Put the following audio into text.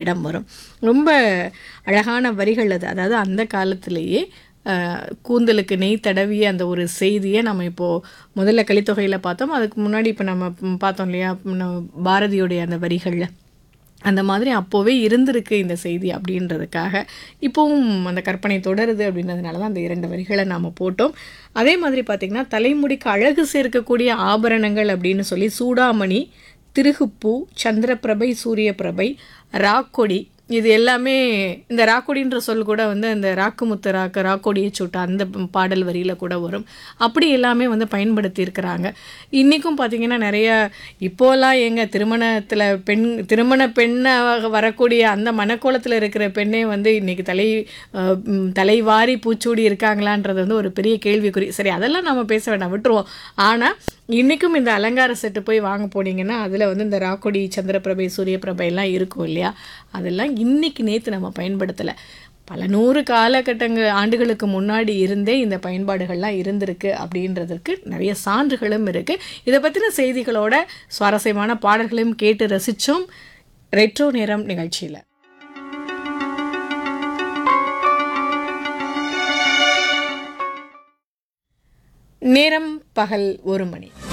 இடம் வரும் ரொம்ப அழகான வரிகள் அது அதாவது அந்த காலத்திலேயே அஹ், கூந்தலுக்கு நெய் தடவிய அந்த ஒரு செய்தியை நம்ம இப்போது முதல்ல கலித்தொகையில் பார்த்தோம் அதுக்கு முன்னாடி இப்போ நம்ம ம், பார்த்தோம் இல்லையா நம்ம பாரதியுடைய அந்த வரிகளில் அந்த மாதிரி அப்போவே இருந்திருக்கு இந்த செய்தி அப்படின்றதுக்காக இப்போவும் அந்த கற்பனை தொடருது அப்படின்றதுனால தான் அந்த இரண்டு வரிகளை நாம் போட்டோம் அதே மாதிரி பார்த்திங்கன்னா தலைமுடிக்கு அழகு சேர்க்கக்கூடிய ஆபரணங்கள் அப்படின்னு சொல்லி சூடாமணி திருகுப்பூ சந்திரபிரபை சூரியபிரபை ராக்கொடி இது எல்லாமே இந்த ராக்கொடின்ற சொல் கூட வந்து அந்த ராக்குமுத்து ராக்கு ராக்கொடியை சுட்ட அந்த பாடல் வரியில் கூட வரும் அப்படி எல்லாமே வந்து பயன்படுத்தி இருக்கிறாங்க இன்றைக்கும் பார்த்தீங்கன்னா நிறைய இப்போலாம் எங்க திருமணத்தில் பெண் திருமண பெண்ணாக வரக்கூடிய அந்த மனக்கோலத்தில் இருக்கிற பெண்ணே வந்து இன்னைக்கு தலை அஹ், ம், தலைவாரி பூச்சூடி இருக்காங்களான்றது வந்து ஒரு பெரிய கேள்விக்குறி சரி அதெல்லாம் நம்ம பேச வேண்டாம் விட்டுருவோம் ஆனால் இன்றைக்கும் இந்த அலங்கார செட்டு போய் வாங்க போனீங்கன்னா அதில் வந்து இந்த ராக்கொடி சந்திரபிரபை சூரியபிரபை எல்லாம் இருக்கும் இல்லையா அதெல்லாம் இன்னைக்கு நேற்று நம்ம பயன்படுத்தலை பல நூறு காலகட்டங்கள் ஆண்டுகளுக்கு முன்னாடி இருந்தே இந்த பயன்பாடுகள்லாம் இருந்திருக்கு அப்படின்றதுக்கு நிறைய சான்றுகளும் இருக்குது இதை பற்றின செய்திகளோட சுவாரஸ்யமான பாடல்களையும் கேட்டு ரசித்தோம் ரெட்ரோ நேரம் நிகழ்ச்சியில் நேரம் பகல் ஒரு மணி